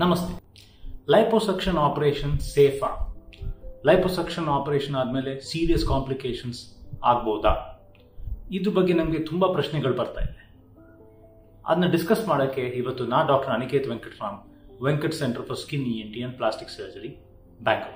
ನಮಸ್ತೆ liposuction operation ಸೇಫಾ liposuction operation ಆದಮೇಲೆ ಸೀರಿಯಸ್ ಕಾಂಪ್ಲಿಕೇಶನ್ಸ್ ಆಗ್ಬೋದಾ ಇದ್ರ ಬಗ್ಗೆ ನಮಗೆ ತುಂಬ ಪ್ರಶ್ನೆಗಳು ಬರ್ತಾ ಇದೆ ಅದನ್ನ ಡಿಸ್ಕಸ್ ಮಾಡೋಕ್ಕೆ ಇವತ್ತು ನಾ doctor Aniket Venkataram Venkat centre for skin E N T and plastic surgery Bangalore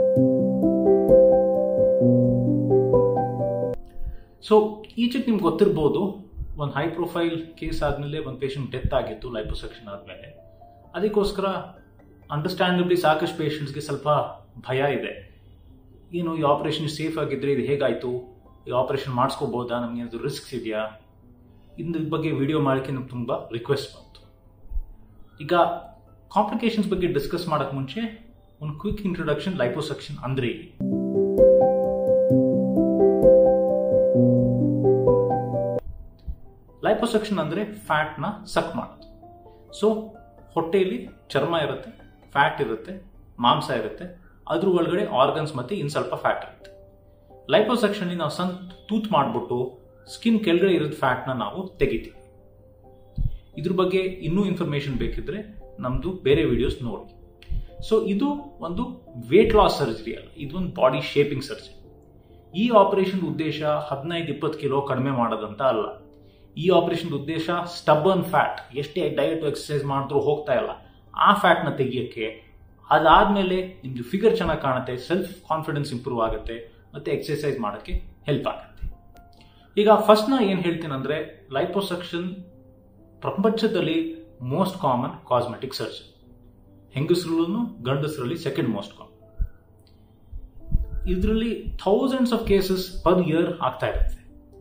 so ಈಚೆಗೆ ನಿಮ್ಗೆ ಗೊತ್ತಿರ್ಬೋದು ಒಂದು ಹೈ ಪ್ರೊಫೈಲ್ ಕೇಸ್ ಆದಮೇಲೆ ಒಂದು ಪೇಷಂಟ್ ಡೆತ್ ಆಗಿತ್ತು ಲೈಪೋಸೆಕ್ಷನ್ ಆದಮೇಲೆ ಅದಕ್ಕೋಸ್ಕರ ಅಂಡರ್ಸ್ಟ್ಯಾಂಡಬ್ಲಿ ಸಾಕಷ್ಟು ಪೇಷಂಟ್ಸ್ಗೆ ಸ್ವಲ್ಪ ಭಯ ಇದೆ ಏನು ಈ ಆಪರೇಷನ್ ಸೇಫ್ ಆಗಿದ್ರೆ ಇದು ಹೇಗಾಯಿತು ಈ ಆಪರೇಷನ್ ಮಾಡಿಸ್ಕೋಬೋದಾ ನಮಗೆ ಏನಾದರೂ ರಿಸ್ಕ್ಸ್ ಇದೆಯಾ ಇದ್ರ ಬಗ್ಗೆ ವಿಡಿಯೋ ಮಾಡೋಕ್ಕೆ ನಮ್ಗೆ ತುಂಬ ರಿಕ್ವೆಸ್ಟ್ ಬಂತು ಈಗ ಕಾಂಪ್ಲಿಕೇಶನ್ಸ್ ಬಗ್ಗೆ ಡಿಸ್ಕಸ್ ಮಾಡೋಕ್ಕೆ ಮುಂಚೆ ಒಂದು ಕ್ವಿಕ್ ಇಂಟ್ರೊಡಕ್ಷನ್ ಲೈಪೋಸೆಕ್ಷನ್ ಅಂದ್ರೆ ಏನು ಲೈಪೋಸೆಕ್ಷನ್ ಅಂದರೆ ಫ್ಯಾಟ್ನ ಸಕ್ ಮಾಡೋದು ಸೊ ಹೊಟ್ಟೆಯಲ್ಲಿ ಚರ್ಮ ಇರುತ್ತೆ ಫ್ಯಾಟ್ ಇರುತ್ತೆ ಮಾಂಸ ಇರುತ್ತೆ ಅದ್ರ ಒಳಗಡೆ ಆರ್ಗನ್ಸ್ ಮತ್ತೆ ಇನ್ನು ಸ್ವಲ್ಪ ಫ್ಯಾಟ್ ಇರುತ್ತೆ ಲೈಪೋಸೆಕ್ಷನ್ ನಾವು ಸಣ್ಣ ತೂತ್ ಮಾಡಿಬಿಟ್ಟು ಸ್ಕಿನ್ ಕೆಳಗಡೆ ಇರೋದು ಫ್ಯಾಟ್ನ ನಾವು ತೆಗಿತೀವಿ ಇದ್ರ ಬಗ್ಗೆ ಇನ್ನೂ ಇನ್ಫಾರ್ಮೇಶನ್ ಬೇಕಿದ್ರೆ ನಮ್ದು ಬೇರೆ ವಿಡಿಯೋಸ್ ನೋಡಿ ಸೊ ಇದು ಒಂದು ವೇಟ್ ಲಾಸ್ ಸರ್ಜರಿ ಅಲ್ಲ ಇದು ಒಂದು ಬಾಡಿ ಶೇಪಿಂಗ್ ಸರ್ಜರಿ ಈ ಆಪರೇಷನ್ ಉದ್ದೇಶ ಹದಿನೈದು ಇಪ್ಪತ್ತು ಕಿಲೋ ಕಡಿಮೆ ಮಾಡೋದಂತ ಅಲ್ಲ ಈ ಆಪರೇಷನ್ ಉದ್ದೇಶ ಸ್ಟಬನ್ ಫ್ಯಾಟ್ ಎಷ್ಟೇ ಡಯಟ್ ಎಕ್ಸರ್ಸೈಸ್ ಮಾಡಿದ್ರು ಹೋಗ್ತಾ ಇಲ್ಲ ಆ ಫ್ಯಾಟ್ನ ತೆಗಿಯೋಕ್ಕೆ ಅದಾದ್ಮೇಲೆ ನಿಮ್ದು ಫಿಗರ್ ಚೆನ್ನಾಗಿ ಕಾಣುತ್ತೆ ಸೆಲ್ಫ್ ಕಾನ್ಫಿಡೆನ್ಸ್ ಇಂಪ್ರೂವ್ ಆಗುತ್ತೆ ಮತ್ತೆ ಎಕ್ಸರ್ಸೈಸ್ ಮಾಡೋಕ್ಕೆ ಹೆಲ್ಪ್ ಆಗುತ್ತೆ ಈಗ ಫಸ್ಟ್ ನಾ ಏನು ಹೇಳ್ತೀನಿ ಅಂದ್ರೆ ಲೈಪೋಸೆಕ್ಷನ್ ಪ್ರಪಂಚದಲ್ಲಿ ಮೋಸ್ಟ್ ಕಾಮನ್ ಕಾಸ್ಮೆಟಿಕ್ ಸರ್ಜರಿ ಹೆಂಗಸರಲ್ಲೂ ಗಂಡಸರಲ್ಲಿ ಸೆಕೆಂಡ್ ಮೋಸ್ಟ್ ಕಾಮನ್ ಇದರಲ್ಲಿ thousands of cases per year ಆಗ್ತಾ ಇರುತ್ತೆ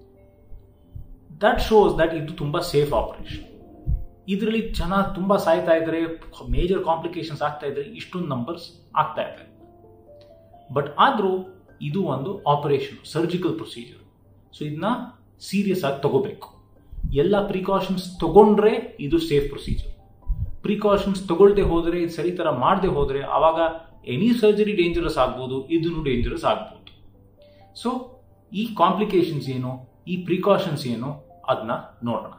ದಟ್ ಶೋಸ್ ದಟ್ ಇದು ತುಂಬಾ ಸೇಫ್ ಆಪರೇಷನ್ ಇದರಲ್ಲಿ ಜನ ತುಂಬಾ ಸಾಯ್ತಾ ಇದ್ದಾರೆ ಮೇಜರ್ ಕಾಂಪ್ಲಿಕೇಶನ್ಸ್ ಆಗ್ತಾ ಇದ್ರೆ ಇಷ್ಟೊಂದು ನಂಬರ್ಸ್ ಆಗ್ತಾ ಇದೆ ಬಟ್ ಆದ್ರೂ ಇದು ಒಂದು ಆಪರೇಷನ್ ಸರ್ಜಿಕಲ್ ಪ್ರೊಸೀಜರ್ ಸೊ ಇದನ್ನ ಸೀರಿಯಸ್ ಆಗಿ ತಗೋಬೇಕು ಎಲ್ಲ ಪ್ರಿಕಾಷನ್ಸ್ ತಗೊಂಡ್ರೆ ಇದು ಸೇಫ್ ಪ್ರೊಸೀಜರ್ ಪ್ರಿಕಾಷನ್ಸ್ ತಗೊಳ್ದೆ ಹೋದ್ರೆ ಇದು ಸರಿ ತರ ಮಾಡದೆ ಹೋದ್ರೆ ಅವಾಗ ಎನಿ ಸರ್ಜರಿ ಡೇಂಜರಸ್ ಆಗ್ಬೋದು ಇದನ್ನು ಡೇಂಜರಸ್ ಆಗ್ಬೋದು ಸೊ ಈ ಕಾಂಪ್ಲಿಕೇಶನ್ಸ್ ಏನು ಈ ಪ್ರಿಕಾಷನ್ಸ್ ಏನು ಅದನ್ನ ನೋಡೋಣ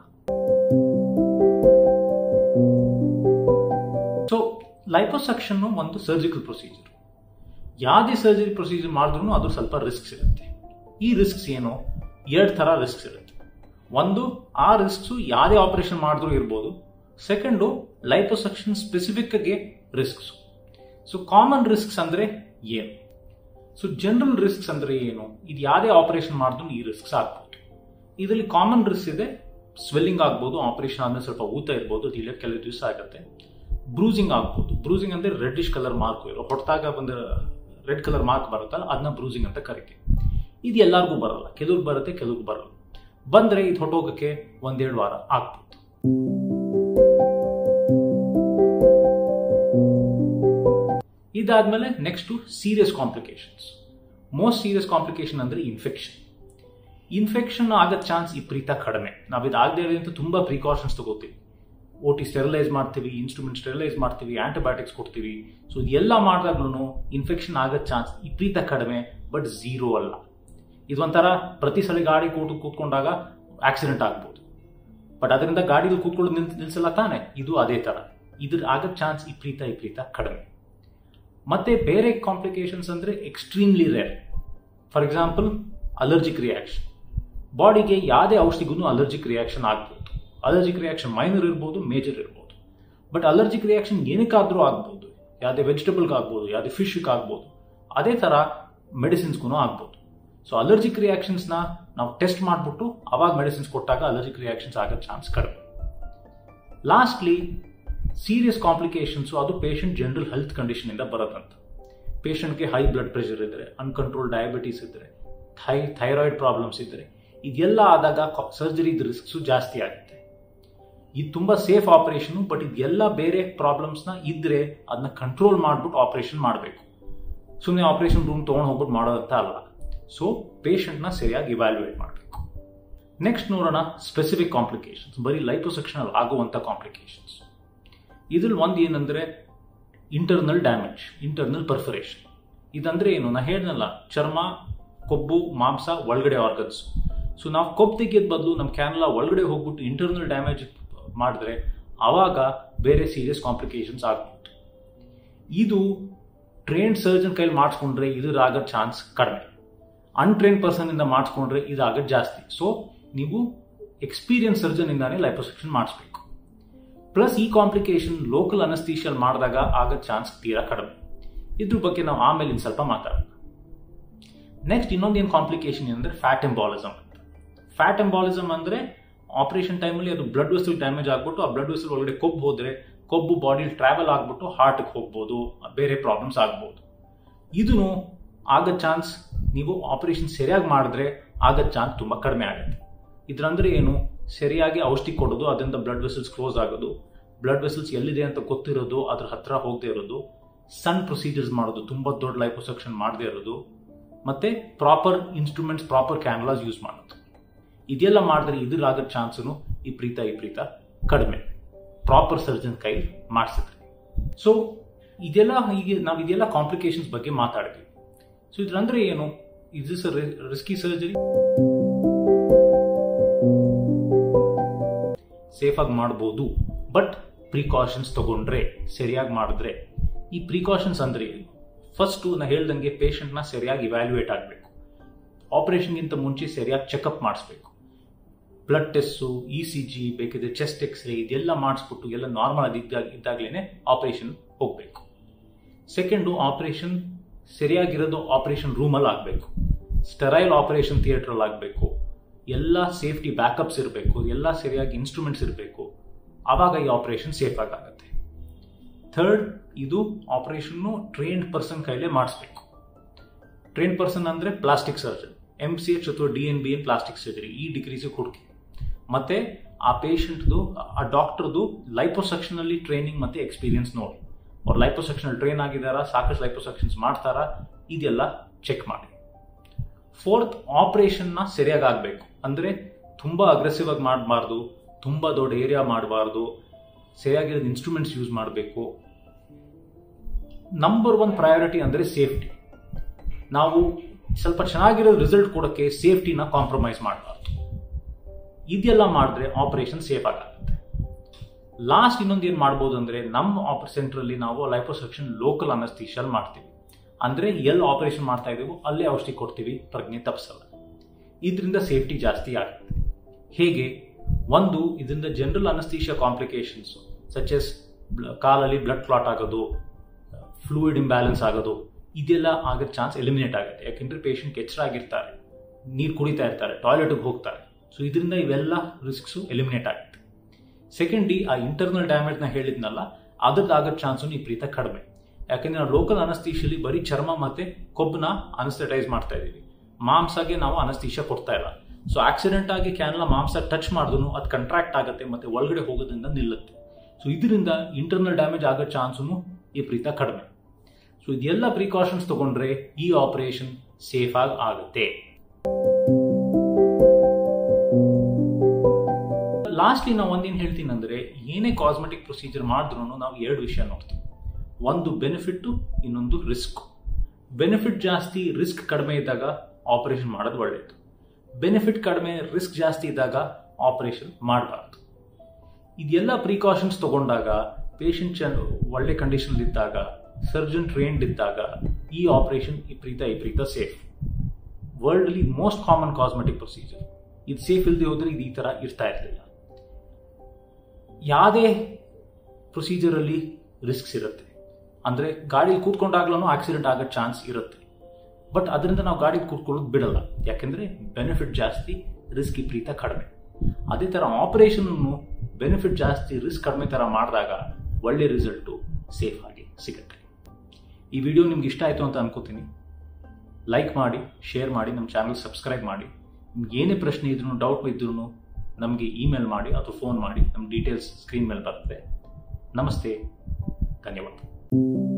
ಸೊ ಲೈಪೋಸೆಕ್ಷನ್ ಒಂದು ಸರ್ಜಿಕಲ್ ಪ್ರೊಸೀಜರ್ ಯಾವುದೇ ಸರ್ಜರಿ ಪ್ರೊಸೀಜರ್ ಮಾಡಿದ್ರು ಅದು ಸ್ವಲ್ಪ ರಿಸ್ಕ್ಸ್ ಇರುತ್ತೆ ಈ ರಿಸ್ಕ್ಸ್ ಏನು ಎರಡು ತರ ರಿಸ್ಕ್ಸ್ ಇರುತ್ತೆ ಒಂದು ಆ ರಿಸ್ಕ್ಸ್ ಯಾವುದೇ ಆಪರೇಷನ್ ಮಾಡಿದ್ರು ಇರ್ಬೋದು ಸೆಕೆಂಡು ಲೈಪೋಸೆಕ್ಷನ್ ಸ್ಪೆಸಿಫಿಕ್ ಗೆ ರಿಸ್ಕ್ಸ್ ಸೊ ಕಾಮನ್ ರಿಸ್ಕ್ಸ್ ಅಂದ್ರೆ ಏನು ಸೊ ಜನರಲ್ ರಿಸ್ಕ್ಸ್ ಅಂದ್ರೆ ಏನು ಇದು ಯಾವುದೇ ಆಪರೇಷನ್ ಮಾಡಿದ್ರು ಈ ರಿಸ್ಕ್ಸ್ ಆಗ್ಬೋದು ಇದರಲ್ಲಿ ಕಾಮನ್ ರಿಸ್ಕ್ ಇದೆ ಸ್ವೆಲ್ಲಿಂಗ್ ಆಗ್ಬೋದು ಆಪರೇಷನ್ ಆದ್ಮೇಲೆ ಸ್ವಲ್ಪ ಊತ ಇರ್ಬೋದು ಅದು ಇಲ್ಲ ಕೆಲವು ದಿವಸ ಆಗುತ್ತೆ ಬ್ರೂಸಿಂಗ್ ಆಗ್ಬೋದು ಬ್ರೂಸಿಂಗ್ ಅಂದ್ರೆ ರೆಡ್ಡಿಶ್ ಕಲರ್ ಮಾರ್ಕ್ ಇರೋ ಹೊಡೆದಾಗ ಬಂದ ರೆಡ್ ಕಲರ್ ಮಾರ್ಕ್ ಬರುತ್ತಲ್ಲ ಅದನ್ನ ಬ್ರೂಸಿಂಗ್ ಅಂತ ಕರಿತೀವಿ ಇದು ಎಲ್ಲರಿಗೂ ಬರಲ್ಲ ಕೆಲವ್ರಿಗೆ ಬರುತ್ತೆ ಕೆಲವ್ರಿಗೆ ಬರಲ್ಲ ಬಂದ್ರೆ ಇದು ಹೊಟ್ಟೋಗಕ್ಕೆ ಒಂದೆರಡು ವಾರ ಆಗ್ಬೋದು ಇದಾದ್ಮೇಲೆ next serious complications most serious complication ಅಂದ್ರೆ ಇನ್ಫೆಕ್ಷನ್ ಇನ್ಫೆಕ್ಷನ್ ಆಗೋ ಚಾನ್ಸ್ ವಿಪರೀತ ಕಡಿಮೆ ನಾವು ಇದಾಗದೇ ಇರೋದ್ರಿಂದ ತುಂಬಾ ಪ್ರಿಕಾಷನ್ಸ್ ತಗೋತೀವಿ ಓ ಟಿ ಸ್ಟೆರಿಲೈಸ್ ಮಾಡ್ತೀವಿ ಇನ್ಸ್ಟ್ರೂಮೆಂಟ್ ಸ್ಟೆರಿಲೈಸ್ ಮಾಡ್ತೀವಿ ಆಂಟಿಬಯೋಟಿಕ್ಸ್ ಕೊಡ್ತೀವಿ ಸೊ ಇದೆಲ್ಲ ಮಾಡಿದಾಗ್ಲೂ ಇನ್ಫೆಕ್ಷನ್ ಆಗೋ ಚಾನ್ಸ್ ವಿಪರೀತ ಕಡಿಮೆ ಬಟ್ ಝೀರೋ ಅಲ್ಲ ಇದೊಂಥರ ಪ್ರತಿ ಸಲ ಗಾಡಿ ಕೂತು ಕೂತ್ಕೊಂಡಾಗ ಆಕ್ಸಿಡೆಂಟ್ ಆಗ್ಬೋದು ಬಟ್ ಅದರಿಂದ ಗಾಡಿಲಿ ಕೂತ್ಕೊಳ್ಳೋದು ನಿಲ್ಸ್ ನಿಲ್ಸಲ್ಲ ತಾನೆ ಇದು ಅದೇ ತರ ಇದ್ರ ಆಗೋ ಚಾನ್ಸ್ ವಿಪರೀತ ವಿಪರೀತ ಕಡಿಮೆ ಮತ್ತೆ ಬೇರೆ ಕಾಂಪ್ಲಿಕೇಶನ್ಸ್ ಅಂದ್ರೆ extremely rare for example allergic reaction ಬಾಡಿಗೆ ಯಾವುದೇ ಔಷಧಿಗೂ ಅಲರ್ಜಿಕ್ ರಿಯಾಕ್ಷನ್ ಆಗ್ಬೋದು ಅಲರ್ಜಿಕ್ ರಿಯಾಕ್ಷನ್ ಮೈನರ್ ಇರ್ಬೋದು ಮೇಜರ್ ಇರ್ಬೋದು ಬಟ್ ಅಲರ್ಜಿಕ್ ರಿಯಾಕ್ಷನ್ ಏನಕ್ಕಾದ್ರೂ ಆಗ್ಬೋದು ಯಾವುದೇ ವೆಜಿಟಬಲ್ಗೆ ಆಗ್ಬೋದು ಯಾವುದೇ ಫಿಶ್ಗೆ ಆಗ್ಬೋದು ಅದೇ ತರ ಮೆಡಿಸಿನ್ಸ್ಗೂ ಆಗ್ಬೋದು ಸೊ ಅಲರ್ಜಿಕ್ ರಿಯಾಕ್ಷನ್ಸ್ನ ನಾವು ಟೆಸ್ಟ್ ಮಾಡಿಬಿಟ್ಟು ಅವಾಗ ಮೆಡಿಸಿನ್ಸ್ ಕೊಟ್ಟಾಗ ಅಲರ್ಜಿಕ್ ರಿಯಾಕ್ಷನ್ಸ್ ಆಗೋ ಚಾನ್ಸ್ ಕಡಿಮೆ ಲಾಸ್ಟ್ಲಿ ಸೀರಿಯಸ್ ಕಾಂಪ್ಲಿಕೇಶನ್ಸ್ ಅದು ಪೇಷಂಟ್ ಜನರಲ್ ಹೆಲ್ತ್ ಕಂಡೀಷನ್ ಇಂದ ಬರೋದಂತ ಪೇಷಂಟ್ಗೆ ಹೈ ಬ್ಲಡ್ ಪ್ರೆಷರ್ ಇದ್ರೆ ಅನ್ಕಂಟ್ರೋಲ್ ಡಯಾಬಿಟೀಸ್ ಇದ್ರೆ ಥೈ ಥೈರಾಯ್ಡ್ ಪ್ರಾಬ್ಲಮ್ಸ್ ಇದ್ರೆ ಇದೆಲ್ಲ ಆದಾಗ ಸರ್ಜರಿ ರಿಸ್ಕ್ಸು ಜಾಸ್ತಿ ಆಗುತ್ತೆ ಇದು ತುಂಬಾ ಸೇಫ್ ಆಪರೇಷನ್ ಬಟ್ ಇದೆಲ್ಲ ಬೇರೆ ಪ್ರಾಬ್ಲಮ್ಸ್ನ ಇದ್ರೆ ಅದನ್ನ ಕಂಟ್ರೋಲ್ ಮಾಡ್ಬಿಟ್ಟು ಆಪರೇಷನ್ ಮಾಡಬೇಕು ಸುಮ್ಮನೆ ಆಪರೇಷನ್ ರೂಮ್ ತೊಗೊಂಡು ಹೋಗ್ಬಿಟ್ಟು ಮಾಡೋದಂತ ಅಲ್ಲ ಸೊ ಪೇಷಂಟ್ನ ಸರಿಯಾಗಿ ಇವ್ಯಾಲ್ಯೂಯೇಟ್ ಮಾಡಬೇಕು ನೆಕ್ಸ್ಟ್ ನೋಡೋಣ ಸ್ಪೆಸಿಫಿಕ್ ಕಾಂಪ್ಲಿಕೇಶನ್ಸ್ ಬರೀ ಲೈಪೋಸೆಕ್ಷನ್ ಆಗುವಂಥ ಕಾಂಪ್ಲಿಕೇಶನ್ಸ್ ಇದ್ರಲ್ಲಿ ಒಂದು ಏನಂದ್ರೆ ಇಂಟರ್ನಲ್ ಡ್ಯಾಮೇಜ್ ಇಂಟರ್ನಲ್ ಪರ್ಫರೇಷನ್ ಇದಂದ್ರೆ ಏನು ನಾ ಹೇಳ್ದಲ್ಲ ಚರ್ಮ ಕೊಬ್ಬು ಮಾಂಸ ಒಳಗಡೆ ಆರ್ಗನ್ಸ್ ಸೊ ನಾವು ಕೊಬ್ಬು ತೆಗಿಯೋದ್ ಬದಲು ನಮ್ಮ ಕ್ಯಾನಲ ಒಳಗಡೆ ಹೋಗ್ಬಿಟ್ಟು ಇಂಟರ್ನಲ್ ಡ್ಯಾಮೇಜ್ ಮಾಡಿದ್ರೆ ಆವಾಗ ಬೇರೆ ಸೀರಿಯಸ್ ಕಾಂಪ್ಲಿಕೇಶನ್ಸ್ ಆಗ್ಬೋದು ಇದು ಟ್ರೈನ್ಡ್ ಸರ್ಜನ್ ಕೈಲಿ ಮಾಡಿಸ್ಕೊಂಡ್ರೆ ಇದಾಗೋ ಚಾನ್ಸ್ ಕಡಿಮೆ ಅನ್ಟ್ರೈನ್ ಪರ್ಸನ್ ಇಂದ ಮಾಡಿಸ್ಕೊಂಡ್ರೆ ಇದಾಗೋದು ಜಾಸ್ತಿ ಸೊ ನೀವು ಎಕ್ಸ್ಪೀರಿಯನ್ಸ್ ಸರ್ಜನ್ ಇಂದಾನೆ ಲೈಪೋಸೆಕ್ಷನ್ ಮಾಡಿಸ್ಬೇಕು ಪ್ಲಸ್ ಈ ಕಾಂಪ್ಲಿಕೇಶನ್ ಲೋಕಲ್ ಅನಸ್ತೀಶಿಯಲ್ ಮಾಡಿದಾಗ ಆಗೋ ಚಾನ್ಸ್ ತೀರಾ ಕಡಿಮೆ ಇದ್ರ ಬಗ್ಗೆ ನಾವು ಆಮೇಲೆ ಇನ್ನು ಸ್ವಲ್ಪ ಮಾತಾಡೋಣ ನೆಕ್ಸ್ಟ್ ಇನ್ನೊಂದು ಏನು ಕಾಂಪ್ಲಿಕೇಶನ್ ಅಂದರೆ ಫ್ಯಾಟ್ ಎಂಬಾಲಿಸಮ್ ಅಂತ ಫ್ಯಾಟ್ ಎಂಬಾಲಿಸಮ್ ಅಂದರೆ ಆಪರೇಷನ್ ಟೈಮಲ್ಲಿ ಅದು ಬ್ಲಡ್ ವೆಸಲ್ ಡ್ಯಾಮೇಜ್ ಆಗ್ಬಿಟ್ಟು ಆ ಬ್ಲಡ್ ವೆಸಲ್ ಒಳಗಡೆ ಕೊಬ್ಬು ಹೋದ್ರೆ ಕೊಬ್ಬು ಬಾಡಿಲಿ ಟ್ರಾವೆಲ್ ಆಗ್ಬಿಟ್ಟು ಹಾರ್ಟ್ಗೆ ಹೋಗ್ಬೋದು ಬೇರೆ ಪ್ರಾಬ್ಲಮ್ಸ್ ಆಗ್ಬೋದು ಇದನ್ನು ಆಗೋ ಚಾನ್ಸ್ ನೀವು ಆಪರೇಷನ್ ಸರಿಯಾಗಿ ಮಾಡಿದ್ರೆ ಆಗೋ ಚಾನ್ಸ್ ತುಂಬ ಕಡಿಮೆ ಆಗುತ್ತೆ ಇದ್ರಂದ್ರೆ ಏನು ಸರಿಯಾಗಿ ಔಷಧಿ ಕೊಡೋದು ಅದರಿಂದ ಬ್ಲಡ್ ವೆಸಲ್ಸ್ ಕ್ಲೋಸ್ ಆಗೋದು ಬ್ಲಡ್ ವೆಸಲ್ಸ್ ಎಲ್ಲಿದೆ ಅಂತ ಗೊತ್ತಿರೋದು ಅದ್ರ ಹತ್ರ ಹೋಗದೆ ಇರೋದು ಸಣ್ಣ ಪ್ರೊಸೀಜರ್ಸ್ ಮಾಡೋದು ತುಂಬ ದೊಡ್ಡ ಲೈಪೋಸೆಕ್ಷನ್ ಮಾಡದೇ ಇರೋದು ಮತ್ತೆ proper instruments proper cannulas use ಮಾಡೋದು ಇದೆಲ್ಲ ಮಾಡಿದ್ರೆ ಇದ್ರಾಗೋ ಚಾನ್ಸನು ವಿಪರೀತ ವಿಪರೀತ ಕಡಿಮೆ ಪ್ರಾಪರ್ ಸರ್ಜನ್ ಕೈ ಮಾಡಿಸಿದ್ರೆ ಸೊ ಇದೆಲ್ಲ ಹೀಗೆ ನಾವು ಇದೆಲ್ಲ ಕಾಂಪ್ಲಿಕೇಶನ್ಸ್ ಬಗ್ಗೆ ಮಾತಾಡ್ತೀವಿ ಸೊ ಇದ್ರಂದ್ರೆ ಏನು is is risky surgery safe ಆಗಿ ಮಾಡ್ಬೋದು ಬಟ್ ಪ್ರಿಕಾಷನ್ಸ್ ತಗೊಂಡ್ರೆ ಸರಿಯಾಗಿ ಮಾಡಿದ್ರೆ ಈ ಪ್ರಿಕಾಷನ್ಸ್ ಅಂದ್ರೆ ಏನು ಫಸ್ಟು ನಾ ಹೇಳ್ದಂಗೆ ಪೇಷಂಟ್ನ ಸರಿಯಾಗಿ ಇವ್ಯಾಲ್ಯೂಯೇಟ್ ಆಗಬೇಕು ಆಪರೇಷನ್ಗಿಂತ ಮುಂಚೆ ಸರಿಯಾಗಿ ಚೆಕಪ್ ಮಾಡಿಸ್ಬೇಕು blood test E C G ಬೇಕಿದ್ರೆ ಚೆಸ್ಟ್ ಎಕ್ಸ್ರೇ ಇದೆಲ್ಲ ಮಾಡಿಸ್ಬಿಟ್ಟು ಎಲ್ಲ ನಾರ್ಮಲ್ ಆಗಿ ಇದ್ದಾಗ ಇದ್ದಾಗಲೇ ಆಪರೇಷನ್ ಹೋಗಬೇಕು ಸೆಕೆಂಡು ಆಪರೇಷನ್ ಸರಿಯಾಗಿರೋದು ಆಪರೇಷನ್ ರೂಮಲ್ಲಿ ಆಗಬೇಕು ಸ್ಟೆರೈಲ್ ಆಪರೇಷನ್ ಥಿಯೇಟ್ರಲ್ಲಿ ಆಗಬೇಕು ಎಲ್ಲ ಸೇಫ್ಟಿ ಬ್ಯಾಕಪ್ಸ್ ಇರಬೇಕು ಎಲ್ಲ ಸರಿಯಾಗಿ ಇನ್ಸ್ಟ್ರೂಮೆಂಟ್ಸ್ ಇರಬೇಕು ಆವಾಗ ಈ ಆಪರೇಷನ್ ಸೇಫ್ ಆಗುತ್ತೆ ಥರ್ಡ್ ಇದು ಆಪರೇಷನ್ನು ಟ್ರೈನ್ಡ್ ಪರ್ಸನ್ ಕೈಲೇ ಮಾಡಿಸ್ಬೇಕು ಟ್ರೈನ್ ಪರ್ಸನ್ ಅಂದರೆ plastic surgeon M C H ಅಥವಾ D N B N plastic surgery ಈ ಡಿಗ್ರೀಸಿಗೆ ಹುಡುಕಿ ಮತ್ತೆ ಆ ಪೇಷಂಟ್ದು ಆ ಡಾಕ್ಟರ್ದು ಲೈಪೋಸೆಕ್ಷನ್ ಅಲ್ಲಿ ಟ್ರೈನಿಂಗ್ ಮತ್ತೆ ಎಕ್ಸ್ಪೀರಿಯನ್ಸ್ ನೋಡಿ ಅವ್ರು ಲೈಪೋಸೆಕ್ಷನ್ ಟ್ರೈನ್ ಆಗಿದಾರಾ ಸಾಕಷ್ಟು ಲೈಪೋಸೆಕ್ಷನ್ಸ್ ಮಾಡ್ತಾರಾ ಇದೆಲ್ಲ ಚೆಕ್ ಮಾಡಿ ಫೋರ್ತ್ ಆಪರೇಷನ್ನ ಸರಿಯಾಗಿ ಆಗಬೇಕು ಅಂದರೆ ತುಂಬ ಅಗ್ರೆಸಿವ್ ಆಗಿ ಮಾಡಬಾರ್ದು ತುಂಬ ದೊಡ್ಡ ಏರಿಯಾ ಮಾಡಬಾರ್ದು ಸರಿಯಾಗಿರೋದು ಇನ್ಸ್ಟ್ರೂಮೆಂಟ್ಸ್ ಯೂಸ್ ಮಾಡಬೇಕು ನಂಬರ್ ಒನ್ ಪ್ರಯಾರಿಟಿ ಅಂದರೆ ಸೇಫ್ಟಿ ನಾವು ಸ್ವಲ್ಪ ಚೆನ್ನಾಗಿರೋ ರಿಸಲ್ಟ್ ಕೊಡೋಕ್ಕೆ ಸೇಫ್ಟಿನ ಕಾಂಪ್ರಮೈಸ್ ಮಾಡಬಾರ್ದು ಇದೆಲ್ಲ ಮಾಡಿದ್ರೆ ಆಪರೇಷನ್ ಸೇಫ್ ಆಗುತ್ತೆ ಲಾಸ್ಟ್ ಇನ್ನೊಂದು ಏನು ಮಾಡ್ಬೋದು ಅಂದರೆ ನಮ್ಮ ಆಪರ್ ಸೆಂಟ್ರಲ್ಲಿ ನಾವು ಲೈಪೋಸೆಕ್ಷನ್ ಲೋಕಲ್ ಅನಸ್ತೀಶಲ್ ಮಾಡ್ತೀವಿ ಅಂದರೆ ಎಲ್ಲಿ ಆಪರೇಷನ್ ಮಾಡ್ತಾ ಇದೀವೋ ಅಲ್ಲೇ ಔಷಧಿ ಕೊಡ್ತೀವಿ ಪ್ರಜ್ಞೆ ತಪ್ಪಿಸಲ್ಲ ಇದರಿಂದ ಸೇಫ್ಟಿ ಜಾಸ್ತಿ ಆಗುತ್ತೆ ಹೇಗೆ ಒಂದು ಇದರಿಂದ general anaesthesia complications such as ಕಾಲಲ್ಲಿ ಬ್ಲಡ್ ಕ್ಲಾಟ್ ಆಗೋದು ಫ್ಲೂಯಿಡ್ ಇಂಬ್ಯಾಲೆನ್ಸ್ ಆಗೋದು ಇದೆಲ್ಲ ಆಗೋ ಚಾನ್ಸ್ ಎಲಿಮಿನೇಟ್ ಆಗುತ್ತೆ ಯಾಕೆಂದ್ರೆ ಪೇಷಂಟ್ ಎಚ್ಚರ ಆಗಿರ್ತಾರೆ ನೀರು ಕುಡಿತಾ ಇರ್ತಾರೆ ಟಾಯ್ಲೆಟ್ಗೆ ಹೋಗ್ತಾರೆ ಸೊ ಇದರಿಂದ ಇವೆಲ್ಲ ರಿಸ್ಕ್ಸು ಎಲಿಮಿನೇಟ್ ಆಗುತ್ತೆ ಸೆಕೆಂಡಿ ಆ ಇಂಟರ್ನಲ್ ಡ್ಯಾಮೇಜ್ನ ಹೇಳಿದ್ನಲ್ಲ ಅದ್ರದ್ದು ಆಗೋ ಚಾನ್ಸು ವಿಪರೀತ ಕಡಿಮೆ ಯಾಕೆಂದ್ರೆ ನಾವು ಲೋಕಲ್ ಅನಸ್ತೀಶಲ್ಲಿ ಬರೀ ಚರ್ಮ ಮತ್ತೆ ಕೊಬ್ಬನ ಅನಸ್ಥೆಟೈಸ್ ಮಾಡ್ತಾ ಇದೀವಿ ಮಾಂಸಗೆ ನಾವು ಅನಸ್ತೀಶ ಕೊಡ್ತಾ ಇಲ್ಲ ಸೊ ಆಕ್ಸಿಡೆಂಟ್ ಆಗಿ ಕ್ಯಾನ್ಲ ಮಾಂಸ ಟಚ್ ಮಾಡಿದ್ರು ಅದು ಕಂಟ್ರಾಕ್ಟ್ ಆಗುತ್ತೆ ಮತ್ತೆ ಒಳಗಡೆ ಹೋಗೋದ್ರಿಂದ ನಿಲ್ಲುತ್ತೆ ಸೊ ಇದರಿಂದ ಇಂಟರ್ನಲ್ ಡ್ಯಾಮೇಜ್ ಆಗೋ ಚಾನ್ಸು ವಿಪರೀತ ಕಡಿಮೆ ಸೊ ಇದೆಲ್ಲ ಪ್ರಿಕಾಷನ್ಸ್ ತಗೊಂಡ್ರೆ ಈ ಆಪರೇಷನ್ ಸೇಫ್ ಆಗಿ ಆಗುತ್ತೆ ಲಾಸ್ಟ್ಲಿ ನಾವು ಒಂದೇನು ಹೇಳ್ತೀನಿ ಅಂದ್ರೆ ಏನೇ ಕಾಸ್ಮೆಟಿಕ್ ಪ್ರೊಸೀಜರ್ ಮಾಡಿದ್ರು ನಾವು ಎರಡು ವಿಷಯ ನೋಡ್ತೀವಿ ಒಂದು ಬೆನಿಫಿಟ್ ಇನ್ನೊಂದು ರಿಸ್ಕ್ ಬೆನಿಫಿಟ್ ಜಾಸ್ತಿ ರಿಸ್ಕ್ ಕಡಿಮೆ ಇದ್ದಾಗ ಆಪರೇಷನ್ ಮಾಡೋದು ಒಳ್ಳೆಯದು ಬೆನಿಫಿಟ್ ಕಡಿಮೆ ರಿಸ್ಕ್ ಜಾಸ್ತಿ ಇದ್ದಾಗ ಆಪರೇಷನ್ ಮಾಡಬಾರ್ದು ಇದೆಲ್ಲ ಪ್ರಿಕಾಷನ್ಸ್ ತಗೊಂಡಾಗ ಪೇಷಂಟ್ ಒಳ್ಳೆ ಕಂಡೀಷನ್ ಇದ್ದಾಗ ಸರ್ಜನ್ ಟ್ರೈನ್ಡ್ ಇದ್ದಾಗ ಈ ಆಪರೇಷನ್ ವಿಪರೀತ ವಿಪರೀತ ಸೇಫ್ ವರ್ಲ್ಡ್ ಅಲ್ಲಿ ಮೋಸ್ಟ್ ಕಾಮನ್ ಕಾಸ್ಮೆಟಿಕ್ ಪ್ರೊಸೀಜರ್ ಇದು ಸೇಫ್ ಇಲ್ಲದೆ ಹೋದ್ರೆ ಇದು ಈ ತರ ಇರ್ತಾ ಇರಲಿಲ್ಲ ಯಾವುದೇ ಪ್ರೊಸೀಜರ್ ಅಲ್ಲಿ ರಿಸ್ಕ್ಸ್ ಇರುತ್ತೆ ಅಂದ್ರೆ ಗಾಡಿ ಕೂತ್ಕೊಂಡಾಗ್ಲೂ ಆಕ್ಸಿಡೆಂಟ್ ಆಗೋ ಚಾನ್ಸ್ ಇರುತ್ತೆ ಬಟ್ ಅದರಿಂದ ನಾವು ಗಾಡಿ ಕೂತ್ಕೊಳ್ಳೋದು ಬಿಡಲ್ಲ ಯಾಕೆಂದ್ರೆ ಬೆನಿಫಿಟ್ ಜಾಸ್ತಿ ರಿಸ್ಕ್ ವಿಪರೀತ ಕಡಿಮೆ ಅದೇ ತರ ಆಪರೇಷನ್ ಬೆನಿಫಿಟ್ ಜಾಸ್ತಿ ರಿಸ್ಕ್ ಕಡಿಮೆ ತರ ಮಾಡಿದಾಗ ಒಳ್ಳೆ ರಿಸಲ್ಟು ಸೇಫ್ ಆಗಿ ಸಿಗುತ್ತೆ ಈ ವಿಡಿಯೋ ನಿಮ್ಗೆ ಇಷ್ಟ ಆಯಿತು ಅಂತ ಅನ್ಕೋತೀನಿ ಲೈಕ್ ಮಾಡಿ ಶೇರ್ ಮಾಡಿ ನಮ್ಮ ಚಾನಲ್ ಸಬ್ಸ್ಕ್ರೈಬ್ ಮಾಡಿ ನಿಮ್ಗೆ ಏನೇ ಪ್ರಶ್ನೆ ಇದ್ರೂ ಡೌಟ್ ಇದ್ರೂ ನಮಗೆ ಇಮೇಲ್ ಮಾಡಿ ಅಥವಾ ಫೋನ್ ಮಾಡಿ ನಮ್ಮ ಡೀಟೇಲ್ಸ್ ಸ್ಕ್ರೀನ್ ಮೇಲೆ ಬರುತ್ತೆ ನಮಸ್ತೆ ಧನ್ಯವಾದ